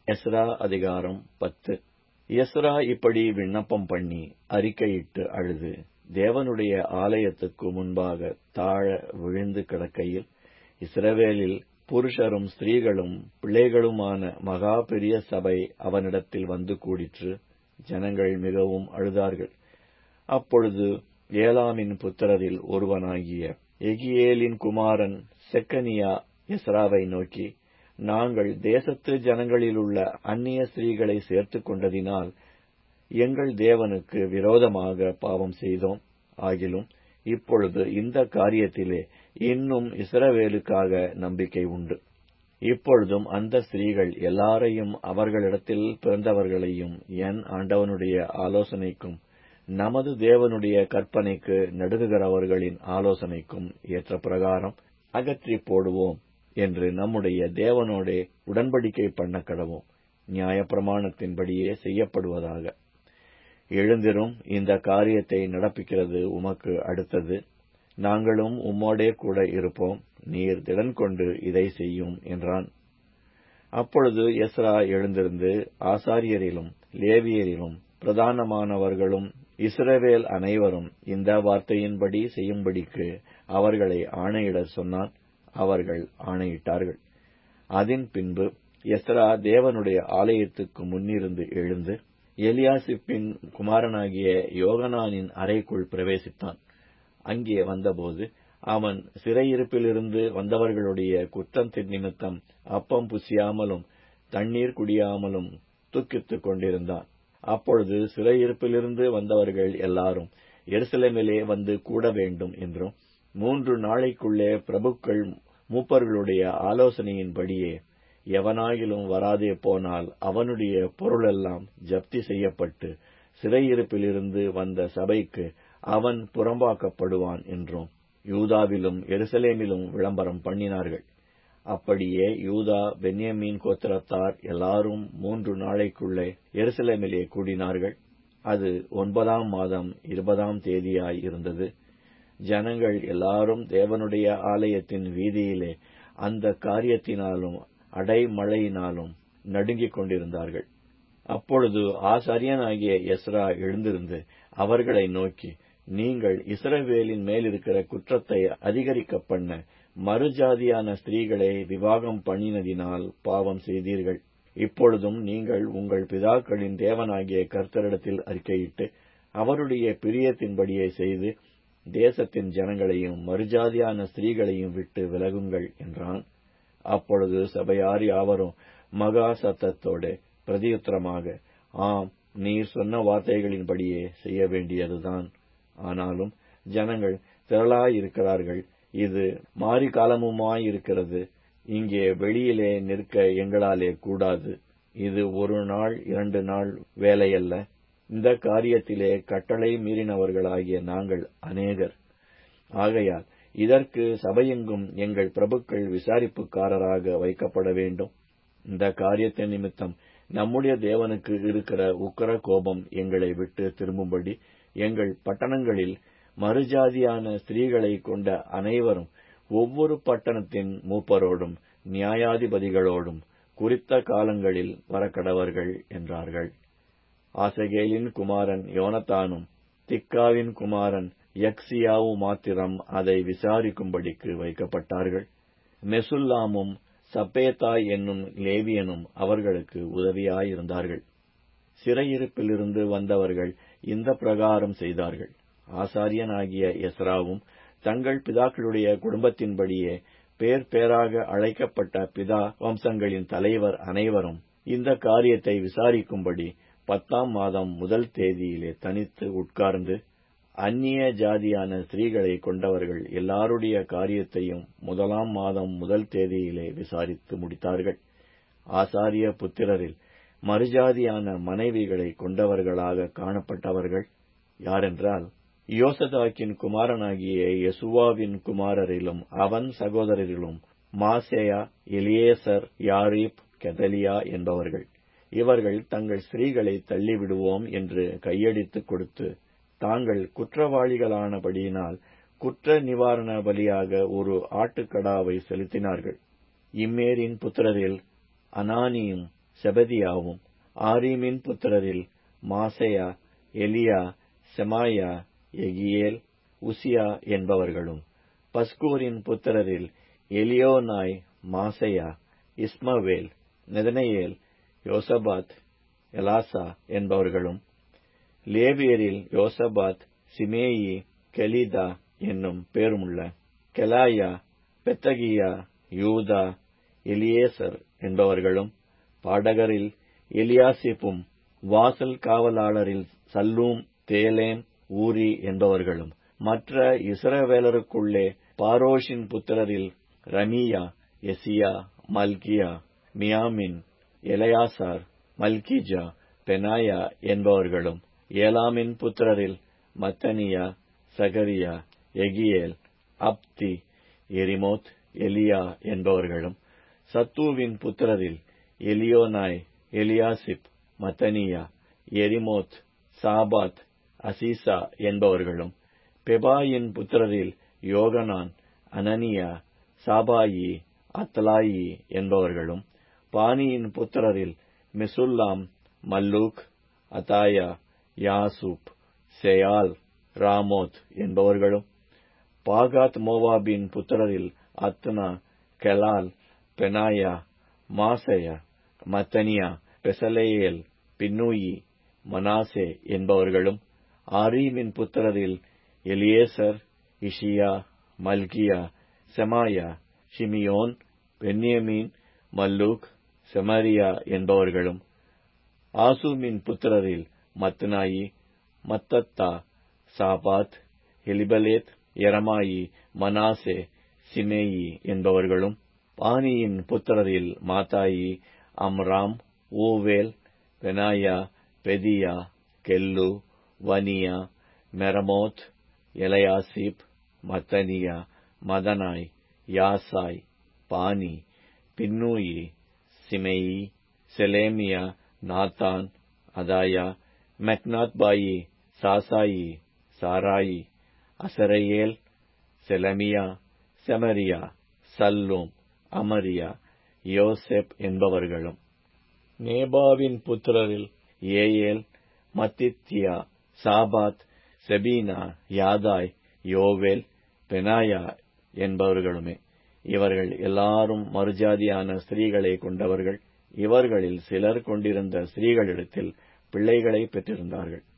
Ezra அதிகாரம் பத்து Ezra இப்படி விண்ணப்பம் பண்ணி அறிக்கையிட்டு அழுது தேவனுடைய ஆலயத்துக்கு முன்பாக தாழ விழுந்து கிடக்கையில் இஸ்ரவேலில் புருஷரும் ஸ்திரீகளும் பிள்ளைகளுமான மகா பெரிய சபை அவனிடத்தில் வந்து கூடிற்று ஜனங்கள் மிகவும் அழுதார்கள் அப்பொழுது ஏலாமின் புத்திரரில் ஒருவனாகிய எகியேலின் குமாரன் செக்கனியா எஸ்ராவை நோக்கி நாங்கள் தேசத்து ஜனங்களிலுள்ள அந்நிய ஸ்திரீகளை சேர்த்துக் கொண்டதினால் எங்கள் தேவனுக்கு விரோதமாக பாவம் செய்தோம் ஆகிலும் இப்பொழுது இந்த காரியத்திலே இன்னும் இஸ்ரவேலுக்காக நம்பிக்கை உண்டு இப்பொழுதும் அந்த ஸ்திரீகள் எல்லாரையும் அவர்களிடத்தில் பிறந்தவர்களையும் என் ஆண்டவனுடைய ஆலோசனைக்கும் நமது தேவனுடைய கற்பனைக்கு நடுங்குகிறவர்களின் ஆலோசனைக்கும் ஏற்ற பிரகாரம் அகற்றி போடுவோம் என்று நம்முடைய தேவனோடே உடன்படிக்கை பண்ண கடவோம் நியாயப்பிரமாணத்தின்படியே செய்யப்படுவதாக எழுந்திரும் இந்த காரியத்தை நடப்பிக்கிறது உமக்கு அடுத்தது நாங்களும் உம்மோடே கூட இருப்போம் நீர் திடன் கொண்டு இதை செய்யும் என்றான் அப்பொழுது எஸ்ரா எழுந்திருந்து ஆசாரியரிலும் லேவியரிலும் பிரதானமானவர்களும் இஸ்ரவேல் அனைவரும் இந்த வார்த்தையின்படி செய்யும்படிக்கு அவர்களை ஆணையிடச் சொன்னான் அவர்கள் ஆணையிட்டார்கள் அதன் பின்பு எஸ்ரா தேவனுடைய ஆலயத்துக்கு முன்னிருந்து எழுந்து எலியாசிப்பின் குமாரனாகிய யோகனானின் அறைக்குள் பிரவேசித்தான் அங்கே வந்தபோது அவன் சிறையிருப்பிலிருந்து வந்தவர்களுடைய குற்றத்தின் நிமித்தம் அப்பம் புசியாமலும் தண்ணீர் குடியாமலும் துக்கித்துக் கொண்டிருந்தான் அப்பொழுது சிறையிருப்பிலிருந்து வந்தவர்கள் எல்லாரும் எருசலேமிலே வந்து கூட வேண்டும் என்றும் மூன்று நாளைக்குள்ளே பிரபுக்கள் மூப்பர்களுடைய ஆலோசனையின்படியே எவனாகிலும் வராதே போனால் அவனுடைய பொருளெல்லாம் ஜப்தி செய்யப்பட்டு சிறையிருப்பிலிருந்து வந்த சபைக்கு அவன் புறம்பாக்கப்படுவான் என்றும் யூதாவிலும் எருசலேமிலும் விளம்பரம் பண்ணினார்கள் அப்படியே யூதா பென்யமீன் கோத்திரத்தார் எல்லாரும் மூன்று நாளைக்குள்ளே எருசலேமிலே கூடினார்கள் அது ஒன்பதாம் மாதம் இருபதாம் தேதியாய் இருந்தது ஜனங்கள் எல்லாரும் தேவனுடைய ஆலயத்தின் வீதியிலே அந்த காரியத்தினாலும் அடைமழையினாலும் நடுங்கிக் கொண்டிருந்தார்கள் அப்பொழுது ஆசாரியனாகிய எஸ்ரா எழுந்திருந்து அவர்களை நோக்கி நீங்கள் இஸ்ரவேலின் மேலிருக்கிற குற்றத்தை அதிகரிக்க பண்ண மறுஜாதியான ஸ்திரீகளை விவாகம் பண்ணினதினால் பாவம் செய்தீர்கள் இப்பொழுதும் நீங்கள் உங்கள் பிதாக்களின் தேவனாகிய கர்த்தரிடத்தில் அறிக்கையிட்டு அவருடைய பிரியத்தின்படியே செய்து தேசத்தின் ஜனங்களையும் மறுஜாதியான ஸ்திரீகளையும் விட்டு விலகுங்கள் என்றான் அப்பொழுது சபையார் யாவரும் மகா சத்தத்தோடு பிரதியுத்தரமாக ஆம் நீர் சொன்ன வார்த்தைகளின்படியே செய்ய வேண்டியதுதான் ஆனாலும் ஜனங்கள் திரளாயிருக்கிறார்கள் இது மாறி காலமுமாயிருக்கிறது இங்கே வெளியிலே நிற்க எங்களாலே கூடாது இது ஒரு நாள் இரண்டு நாள் வேலையல்ல இந்த காரியத்திலே கட்டளை மீறினவர்களாகிய நாங்கள் அநேகர் ஆகையால் இதற்கு சபையெங்கும் எங்கள் பிரபுக்கள் விசாரிப்புக்காரராக வைக்கப்பட வேண்டும் இந்த காரியத்தின் நிமித்தம் நம்முடைய தேவனுக்கு இருக்கிற உக்கர கோபம் எங்களை விட்டு திரும்பும்படி எங்கள் பட்டணங்களில் மறுஜாதியான ஸ்திரீகளை கொண்ட அனைவரும் ஒவ்வொரு பட்டணத்தின் மூப்பரோடும் நியாயாதிபதிகளோடும் குறித்த காலங்களில் வரக்கடவர்கள் என்றார்கள் ஆசகேலின் குமாரன் யோனத்தானும் திக்காவின் குமாரன் யக்சியாவு மாத்திரம் அதை விசாரிக்கும்படிக்கு வைக்கப்பட்டார்கள் மெசுல்லாமும் சப்பேத்தாய் என்னும் லேவியனும் அவர்களுக்கு உதவியாயிருந்தார்கள் சிறையிருப்பிலிருந்து வந்தவர்கள் இந்த பிரகாரம் செய்தார்கள் ஆசாரியனாகிய எஸ்ராவும் தங்கள் பிதாக்களுடைய குடும்பத்தின்படியே பேர் பேராக அழைக்கப்பட்ட பிதா வம்சங்களின் தலைவர் அனைவரும் இந்த காரியத்தை விசாரிக்கும்படி பத்தாம் மாதம் முதல் தேதியிலே தனித்து உட்கார்ந்து அந்நிய ஜாதியான ஸ்திரீகளை கொண்டவர்கள் எல்லாருடைய காரியத்தையும் முதலாம் மாதம் முதல் தேதியிலே விசாரித்து முடித்தார்கள் ஆசாரிய புத்திரரில் மறுஜாதியான மனைவிகளை கொண்டவர்களாக காணப்பட்டவர்கள் யாரென்றால் யோசதாக்கின் குமாரனாகிய யசுவாவின் குமாரரிலும் அவன் சகோதரரிலும் மாசேயா எலியேசர் யாரீப் கெதலியா என்பவர்கள் இவர்கள் தங்கள் ஸ்திரீகளை தள்ளிவிடுவோம் என்று கையடித்துக் கொடுத்து தாங்கள் குற்றவாளிகளானபடியினால் குற்ற நிவாரண பலியாக ஒரு ஆட்டுக்கடாவை செலுத்தினார்கள் இம்மேரின் புத்திரரில் அனானியும் செபதியாவும் ஆரீமின் புத்திரரில் மாசையா எலியா செமாயா எகியேல் உசியா என்பவர்களும் பஸ்கூரின் புத்திரரில் எலியோனாய் மாசையா இஸ்மவேல் நெதனையேல் யோசபாத் எலாசா என்பவர்களும் லேவியரில் யோசபாத் சிமேயி கெலிதா என்னும் பேருமுள்ள கெலாயா பெத்தகியா யூதா எலியேசர் என்பவர்களும் பாடகரில் எலியாசிப்பும் வாசல் காவலாளரில் சல்லூம் தேலேம் ஊரி என்பவர்களும் மற்ற இஸ்ரவேலருக்குள்ளே பாரோஷின் புத்திரரில் ரமியா எசியா மல்கியா மியாமின் எலையாசார் மல்கிஜா பெனாயா என்பவர்களும் ஏலாமின் புத்திரரில் மத்தனியா சகரியா எகியேல் அப்தி எரிமோத் எலியா என்பவர்களும் சத்தூவின் புத்திரரில் எலியோனாய் எலியாசிப் மத்தனியா எரிமோத் சாபாத் அசீசா என்பவர்களும் பெபாயின் புத்திரரில் யோகனான் அனனியா சாபாயி அத்லாயி என்பவர்களும் பானியின் புத்திரரில் மிசுல்லாம் மல்லூக் அதாயா யாசூப் செயால் ராமோத் என்பவர்களும் பாகாத் மோவாபின் புத்திரரில் அத்னா கெலால் பெனாயா மாசையா மத்தனியா பெசலேயேல் பின்னூயி மனாசே என்பவர்களும் ஆரீமின் புத்திரரில் Eliezer Ishijah Malchijah Shemaiah Shimeon Benjamin Malluch Shemariah என்பவர்களும் ஆசூமின் புத்திரரில் மத்னாயி மத்தத்தா சாபாத் எலிபலேத் எரமாயி மனாசே சிமேயி என்பவர்களும் பானியின் புத்திரரில் Maadai Amram Uel Benaiah Bedeiah Chelluh Vaniah Meremoth Eliashib Mattaniah Mattenai Jaasau Bani Binnui Shimei Shelemiah Nathan Adaiah Machnadebai Shashai Sharai Azareel Shelemiah Shemariah Shallum Amariah Joseph என்பவர்களும் நேபாவின் புத்திரரில் ஏயேல் மத்தித்தியா சாபாத் செபீனா யாதாய் யோவேல் பெனாயா என்பவர்களுமே இவர்கள் எல்லாரும் மறுஜாதியான ஸ்திரீகளை கொண்டவர்கள் இவர்களில் சிலர் கொண்டிருந்த ஸ்திரீகளிடத்தில் பிள்ளைகளை பெற்றிருந்தார்கள்